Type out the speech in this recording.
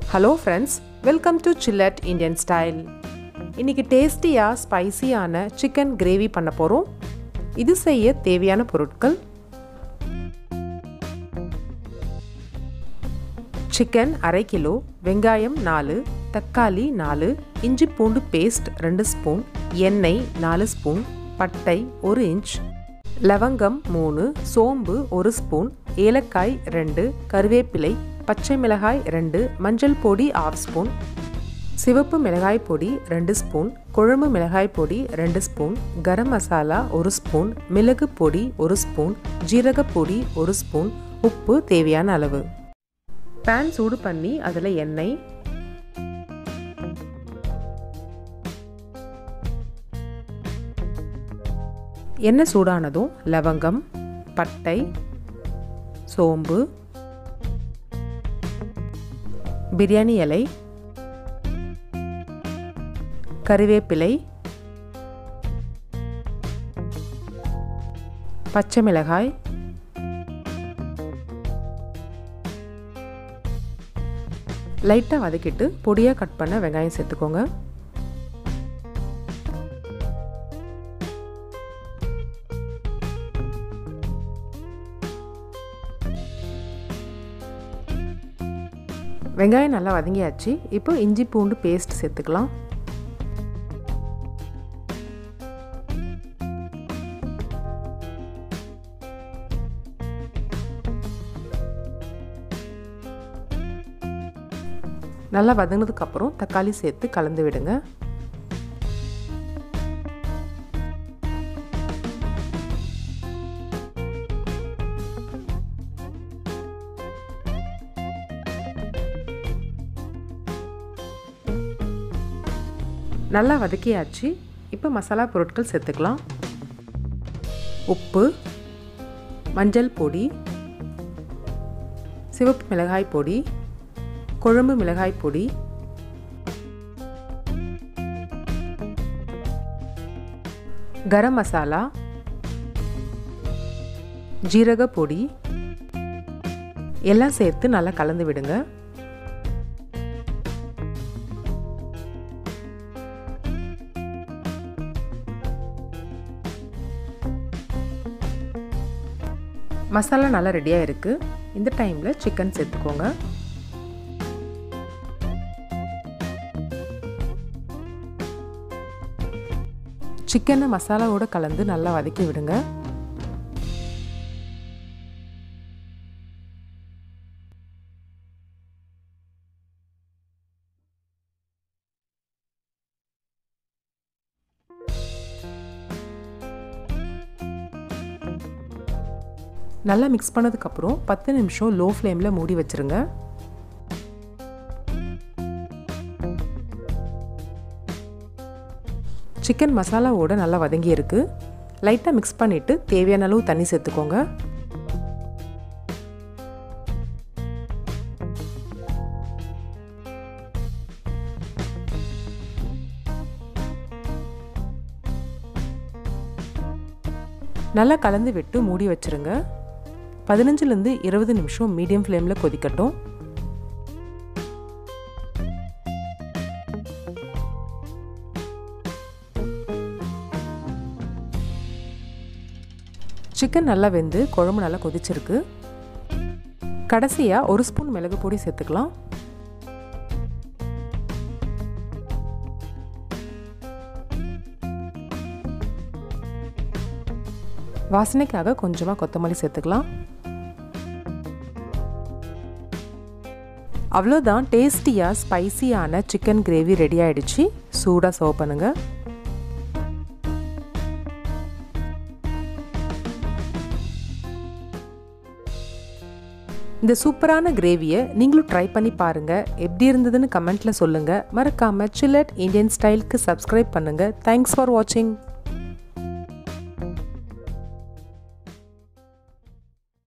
hello friends welcome to சில்லட் Indian style இன்றைக்கி டேஸ்டியாக ஸ்பைசியான சிக்கன் கிரேவி பண்ண போகிறோம் இது செய்ய தேவையான பொருட்கள் சிக்கன் அரை கிலோ வெங்காயம் நாலு தக்காளி நாலு இஞ்சி பூண்டு பேஸ்ட் ரெண்டு ஸ்பூன் எண்ணெய் நாலு ஸ்பூன் பட்டை ஒரு இன்ச் லவங்கம் மூணு சோம்பு ஒரு ஸ்பூன் ஏலக்காய் ரெண்டு கருவேப்பிலை பச்சை மிளகாய் ரெண்டு மஞ்சள் பொடி ஆஃப் ஸ்பூன் சிவப்பு மிளகாய் பொடி ரெண்டு ஸ்பூன் குழம்பு மிளகாய் பொடி ரெண்டு ஸ்பூன் கரம் மசாலா ஒரு ஸ்பூன் மிளகு பொடி ஒரு ஸ்பூன் ஜீரக பொடி ஒரு ஸ்பூன் உப்பு தேவையான அளவு பேன் சூடு பண்ணி அதில் எண்ணெய் எண்ணெய் சூடானதும் லவங்கம் பட்டை சோம்பு பிரியாணி இலை கறிவேப்பிலை பச்சை மிளகாய் லைட்டாக வதக்கிட்டு பொடியாக கட் பண்ண வெங்காயம் சேர்த்துக்கோங்க வெங்காயம் நல்லா வதங்கியாச்சு இப்போ இஞ்சி பூண்டு பேஸ்ட் சேர்த்துக்கலாம் நல்லா வதங்கினதுக்கப்புறம் தக்காளி சேர்த்து கலந்து விடுங்க நல்லா வதக்கியாச்சு இப்போ மசாலா பொருட்கள் சேர்த்துக்கலாம் உப்பு மஞ்சள் பொடி சிவப்பு மிளகாய் பொடி குழம்பு மிளகாய் பொடி கரம் மசாலா ஜீரக பொடி எல்லாம் சேர்த்து நல்லா கலந்து விடுங்க மசாலா நல்லா ரெடியாக இருக்குது இந்த டைமில் சிக்கன் சேர்த்துக்கோங்க சிக்கனை மசாலாவோடு கலந்து நல்லா வதக்கி விடுங்க நல்லா மிக்ஸ் பண்ணதுக்கப்புறம் பத்து நிமிஷம் லோ ஃப்ளேமில் மூடி வச்சுருங்க சிக்கன் மசாலாவோட நல்லா வதங்கி இருக்கு லைட்டாக மிக்ஸ் பண்ணிவிட்டு தேவையான அளவு தண்ணி சேர்த்துக்கோங்க நல்லா கலந்து விட்டு மூடி வச்சுருங்க பதினஞ்சுலேருந்து இருபது நிமிஷம் மீடியம் ஃப்ளேமில் கொதிக்கட்டும் சிக்கன் நல்லா வெந்து குழம்பு நல்லா கொதிச்சிருக்கு கடைசியாக ஒரு ஸ்பூன் மிளகு பொடி சேர்த்துக்கலாம் வாசனைக்காக கொஞ்சமாக கொத்தமல்லி சேர்த்துக்கலாம் அவ்வளோதான் டேஸ்டியாக ஸ்பைசியான சிக்கன் கிரேவி ரெடி ஆகிடுச்சு சூடாக சர்வ் பண்ணுங்கள் இந்த சூப்பரான கிரேவியை நீங்களும் ட்ரை பண்ணி பாருங்கள் எப்படி இருந்ததுன்னு கமெண்ட்டில் சொல்லுங்கள் மறக்காமல் சில்லட் இந்தியன் ஸ்டைலுக்கு சப்ஸ்கிரைப் பண்ணுங்கள் தேங்க்ஸ் ஃபார் வாட்சிங்